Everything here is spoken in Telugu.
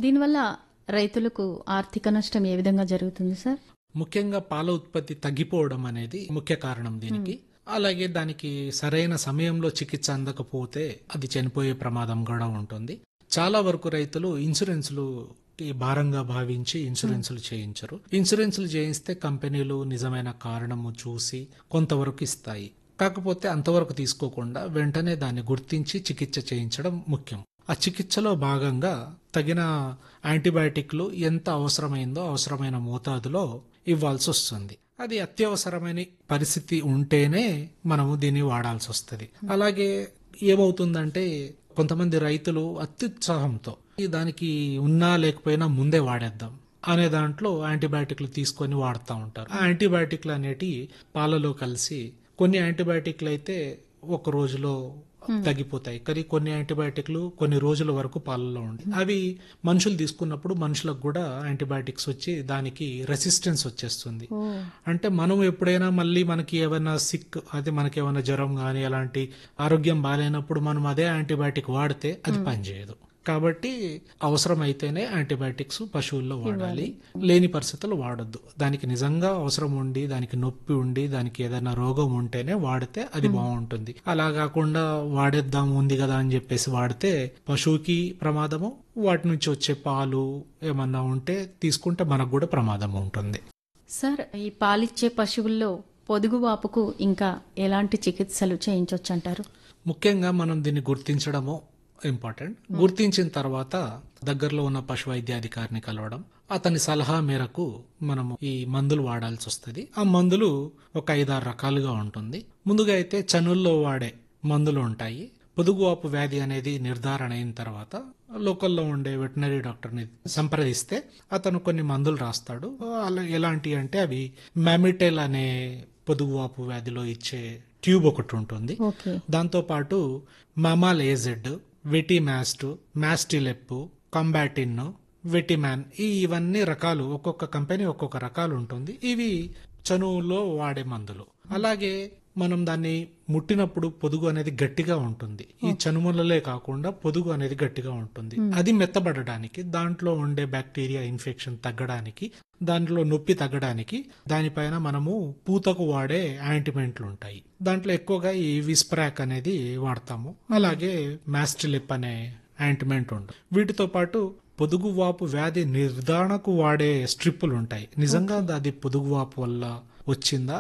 దీనివల్ల రైతులకు ఆర్థిక నష్టం ఏ విధంగా జరుగుతుంది సార్ ముఖ్యంగా పాల ఉత్పత్తి తగ్గిపోవడం అనేది ముఖ్య కారణం దీనికి అలాగే దానికి సరైన సమయంలో చికిత్స అందకపోతే అది చనిపోయే ప్రమాదం కూడా ఉంటుంది చాలా వరకు రైతులు ఇన్సూరెన్స్లు కి భారంగా భావించి ఇన్సూరెన్సులు చేయించరు ఇన్సూరెన్సులు చేయిస్తే కంపెనీలు నిజమైన కారణము చూసి కొంతవరకు ఇస్తాయి కాకపోతే అంతవరకు తీసుకోకుండా వెంటనే దాన్ని గుర్తించి చికిత్స చేయించడం ముఖ్యం ఆ చికిత్సలో భాగంగా తగిన యాంటీబయాటిక్లు ఎంత అవసరమైందో అవసరమైన మోతాదులో ఇవ్వాల్సి వస్తుంది అది అత్యవసరమైన పరిస్థితి ఉంటేనే మనము దీన్ని వాడాల్సి వస్తుంది అలాగే ఏమవుతుందంటే కొంతమంది రైతులు అత్యుత్సాహంతో "ఈ దానికి ఉన్నా లేకపోయినా ముందే వాడేద్దాం అనే దాంట్లో యాంటీబయాటిక్లు తీసుకొని వాడుతూ ఉంటారు ఆ యాంటీబయాటిక్లు అనేటివి పాలలో కలిసి కొన్ని యాంటీబయాటిక్లు అయితే ఒక రోజులో తగ్గిపోతాయి కానీ కొన్ని యాంటీబయాటిక్లు కొన్ని రోజుల వరకు పాలలో ఉంటాయి అవి మనుషులు తీసుకున్నప్పుడు మనుషులకు కూడా యాంటీబయాటిక్స్ వచ్చి దానికి రెసిస్టెన్స్ వచ్చేస్తుంది ఓ అంటే మనం ఎప్పుడైనా మళ్ళీ మనకి ఏమైనా సిక్ అదే మనకి ఏమైనా జ్వరం కానీ అలాంటి ఆరోగ్యం బాగాలేనప్పుడు మనం అదే యాంటీబయాటిక్ వాడితే అది పనిచేయదు కాబట్టి అవసరమైతేనే యాంటీబయాటిక్స్ పశువుల్లో వాడాలి లేని పరిస్థితుల్లో వాడొద్దు దానికి నిజంగా అవసరం ఉండి దానికి నొప్పి ఉండి దానికి ఏదైనా రోగం ఉంటేనే వాడితే అది బాగుంటుంది అలా కాకుండా వాడేద్దాం ఉంది కదా అని చెప్పేసి వాడితే పశువుకి ప్రమాదము వాటి నుంచి వచ్చే పాలు ఏమన్నా ఉంటే తీసుకుంటే మనకు కూడా ప్రమాదం ఉంటుంది సార్ ఈ పాలిచ్చే పశువుల్లో పొదుగువాపుకు ఇంకా ఎలాంటి చికిత్సలు చేయించవచ్చు అంటారు ముఖ్యంగా మనం దీన్ని గుర్తించడము ఇంపార్టెంట్ గుర్తించిన తర్వాత దగ్గరలో ఉన్న పశు వైద్యాధికారిని కలవడం అతని సలహా మేరకు మనము ఈ మందులు వాడాల్సి వస్తుంది ఆ మందులు ఒక ఐదారు రకాలుగా ఉంటుంది ముందుగా అయితే చనుల్లో వాడే మందులు ఉంటాయి పొదుగువాపు వ్యాధి అనేది నిర్ధారణ అయిన తర్వాత లోకల్లో ఉండే వెటనరీ డాక్టర్ని సంప్రదిస్తే అతను కొన్ని మందులు రాస్తాడు అలా ఎలాంటి అంటే అవి మ్యామిటెల్ అనే పొదుగువాపు వ్యాధిలో ఇచ్చే ట్యూబ్ ఒకటి ఉంటుంది ఓకే దాంతోపాటు మమాల్ ఏజెడ్ వెటిమాస్ట్ మాస్టిలెప్ కంబాటిన్ వెటిమాన్ ఈ ఇవన్నీ రకాలు ఒక్కొక్క కంపెనీ ఒక్కొక్క రకాలు ఉంటుంది ఇవి చనువులో వాడే మందులు అలాగే మనం దాన్ని ముట్టినప్పుడు పొదుగు అనేది గట్టిగా ఉంటుంది ఈ చనుములలే కాకుండా పొదుగు అనేది గట్టిగా ఉంటుంది అది మెత్తబడడానికి దాంట్లో ఉండే బ్యాక్టీరియా ఇన్ఫెక్షన్ తగ్గడానికి దాంట్లో నొప్పి తగ్గడానికి దానిపైన మనము పూతకు వాడే యాంటిమెంట్లు ఉంటాయి దాంట్లో ఎక్కువగా ఈ విస్ప్రాక్ అనేది వాడతాము అలాగే మాస్టిలిప్ అనే యాంటిమెంట్ ఉంటుంది వీటితో పాటు పొదుగువాపు వ్యాధి నిర్ధారణకు వాడే స్ట్రిప్పులు ఉంటాయి నిజంగా అది పొదుగువాపు వల్ల వచ్చిందా